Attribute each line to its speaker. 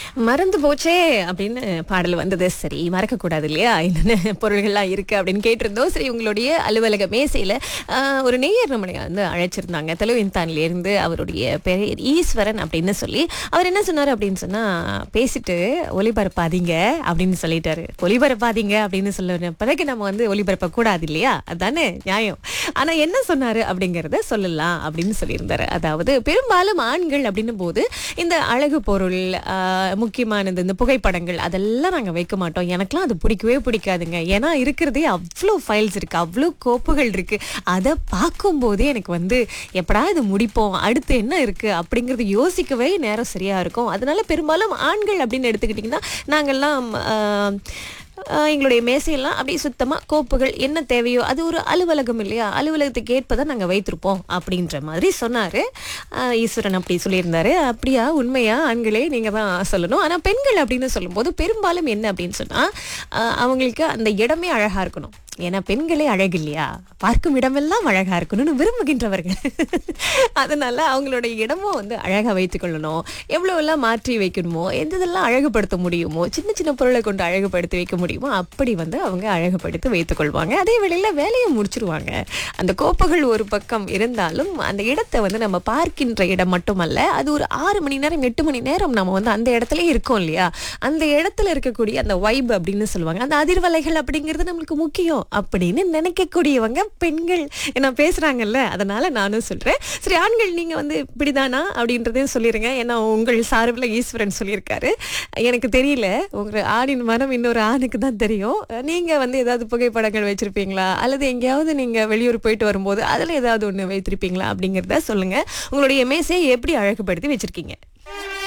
Speaker 1: மறந்து போச்சே அப்படின்னு பாடல் வந்தது சரி மறக்க கூடாது இல்லையா என்னென்ன பொருள்கள்லாம் இருக்கு அப்படின்னு கேட்டிருந்தோம் சரி உங்களுடைய அலுவலக மேசையில ஆஹ், ஒரு நேயர் நம்மளை வந்து அழைச்சிருந்தாங்க தெலுவின்தான்ல இருந்து அவருடைய பெயர் ஈஸ்வரன் அப்படின்னு சொல்லி அவர் என்ன சொன்னாரு அப்படின்னு சொன்னா பேசிட்டு ஒளிபரப்பாதீங்க அப்படின்னு சொல்லிட்டாரு ஒளிபரப்பாதீங்க அப்படின்னு சொல்ல பிறகு நம்ம வந்து ஒளிபரப்ப கூடாது இல்லையா அதானே நியாயம் ஆனா என்ன சொன்னாரு அப்படிங்கறத சொல்லலாம் அப்படின்னு சொல்லியிருந்தாரு அதாவது பெரும்பாலும் ஆண்கள் அப்படின்னும் போது இந்த அழகு பொருள் ஆஹ், முக்கியமானது இந்த புகைப்படங்கள் அதெல்லாம் நாங்க வைக்க மாட்டோம் எனக்கெல்லாம் அது பிடிக்கவே பிடிக்காதுங்க ஏன்னா இருக்கிறதே அவ்வளோ ஃபைல்ஸ் இருக்கு அவ்வளோ கோப்புகள் இருக்கு அதை பார்க்கும்போதே எனக்கு வந்து எப்படா இது முடிப்போம் அடுத்து என்ன இருக்கு அப்படிங்கறது யோசிக்கவே நேரம் சரியா இருக்கும் அதனால பெரும்பாலும் ஆண்கள் அப்படின்னு எடுத்துக்கிட்டிங்கன்னா நாங்கெல்லாம் ஆஹ், ஆஹ் எங்களுடைய மேசையெல்லாம் அப்படியே சுத்தமாக கோப்புகள் என்ன தேவையோ அது ஒரு அலுவலகம் இல்லையா அலுவலகத்துக்கு ஏற்பதை நாங்கள் வைத்திருப்போம் அப்படின்ற மாதிரி சொன்னார் ஈஸ்வரன் அப்படி சொல்லியிருந்தாரு அப்படியா உண்மையா ஆண்களே நீங்கள் தான் சொல்லணும் ஆனால் பெண்கள் அப்படின்னு சொல்லும்போது பெரும்பாலும் என்ன அப்படின்னு சொன்னால் அவங்களுக்கு அந்த இடமே அழகாக இருக்கணும் ஏன்னா பெண்களே அழகு இல்லையா பார்க்கும் இடமெல்லாம் அழகா இருக்கணும்னு விரும்புகின்றவர்கள் அதனால அவங்களோட இடமும் வந்து அழகா வைத்துக் கொள்ளணும் எவ்வளவு எல்லாம் மாற்றி வைக்கணுமோ எந்த இதெல்லாம் அழகுபடுத்த முடியுமோ சின்ன சின்ன பொருளை கொண்டு அழகுபடுத்தி வைக்க முடியுமோ அப்படி வந்து அவங்க அழகுபடுத்தி வைத்துக் கொள்வாங்க அதே வேளையில வேலையை முடிச்சிருவாங்க அந்த கோப்புகள் ஒரு பக்கம் இருந்தாலும் அந்த இடத்தை வந்து நம்ம பார்க்கின்ற இடம் மட்டுமல்ல அது ஒரு ஆறு மணி நேரம் எட்டு மணி நேரம் நம்ம வந்து அந்த இடத்துல இருக்கோம் இல்லையா அந்த இடத்துல இருக்கக்கூடிய அந்த வைப் அப்படின்னு சொல்லுவாங்க அந்த அதிர்வலைகள் அப்படிங்கிறது நம்மளுக்கு முக்கியம் அப்படின்னு நினைக்கக்கூடியவங்க பெண்கள் என்ன பேசுறாங்கல்ல அதனால நானும் சொல்றேன் சரி ஆண்கள் நீங்க வந்து இப்படிதானா அப்படின்றதையும் சொல்லிருங்க ஏன்னா உங்கள் சார்பில் ஈஸ்வரன் சொல்லியிருக்காரு எனக்கு தெரியல உங்க ஆணின் மனம் இன்னொரு ஆணுக்கு தான் தெரியும் நீங்க வந்து ஏதாவது புகைப்படங்கள் வச்சிருப்பீங்களா அல்லது எங்கேயாவது நீங்க வெளியூர் போயிட்டு வரும்போது அதுல ஏதாவது ஒண்ணு வைத்திருப்பீங்களா அப்படிங்கறத சொல்லுங்க உங்களுடைய மேசையை எப்படி அழகுபடுத்தி வச்சிருக்கீங்க